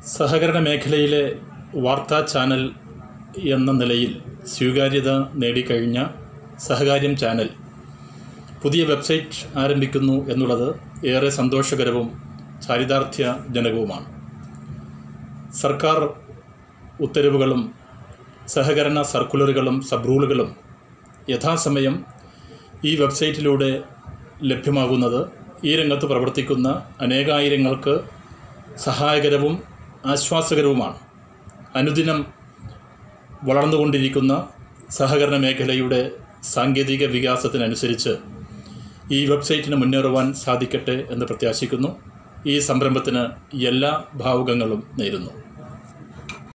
സഹകരണ മേഖലയിലെ വാർത്താ ചാനൽ എന്ന നിലയിൽ സ്വീകാര്യത നേടിക്കഴിഞ്ഞ സഹകാര്യം ചാനൽ പുതിയ വെബ്സൈറ്റ് ആരംഭിക്കുന്നു എന്നുള്ളത് ഏറെ സന്തോഷകരവും ചാരിതാർത്ഥ്യജനകവുമാണ് സർക്കാർ ഉത്തരവുകളും സഹകരണ സർക്കുലറുകളും സബ് റൂളുകളും യഥാസമയം ഈ വെബ്സൈറ്റിലൂടെ ലഭ്യമാകുന്നത് ഈ രംഗത്ത് പ്രവർത്തിക്കുന്ന അനേകായിരങ്ങൾക്ക് സഹായകരവും ആശ്വാസകരവുമാണ് അനുദിനം വളർന്നുകൊണ്ടിരിക്കുന്ന സഹകരണ മേഖലയുടെ സാങ്കേതിക വികാസത്തിനനുസരിച്ച് ഈ വെബ്സൈറ്റിന് മുന്നേറുവാൻ സാധിക്കട്ടെ എന്ന് പ്രത്യാശിക്കുന്നു ഈ സംരംഭത്തിന് എല്ലാ ഭാവുകങ്ങളും നേരുന്നു